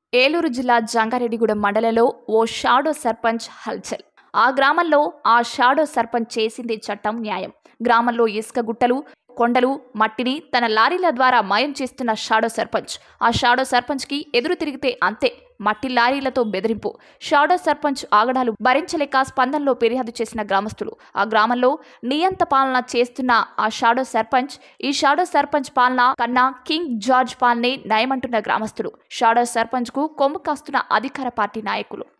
ఏలూరు జిల్లా జంగారెడ్డిగూడెం మండలంలో ఓ షాడో సర్పంచ్ హల్చల్ ఆ గ్రామంలో ఆ షాడో సర్పంచ్ చేసింది చట్టం న్యాయం గ్రామంలో ఇసుక గుట్టలు కొండలు మట్టిని తన లారీల ద్వారా మాయం చేస్తున్న షాడో సర్పంచ్ ఆ షాడో సర్పంచ్కి ఎదురు తిరిగితే అంతే మట్టి లారీలతో బెదిరింపు షాడో సర్పంచ్ ఆగడాలు భరించలేక స్పందనలో ఫిర్యాదు చేసిన గ్రామస్తులు ఆ గ్రామంలో నియంత పాలన చేస్తున్న ఆ షాడో సర్పంచ్ ఈ షాడో సర్పంచ్ పాలన కన్నా కింగ్ జార్జ్ పాలనే నయమంటున్న గ్రామస్తులు షాడో సర్పంచ్ కు కొమ్ము కాస్తున్న అధికార పార్టీ నాయకులు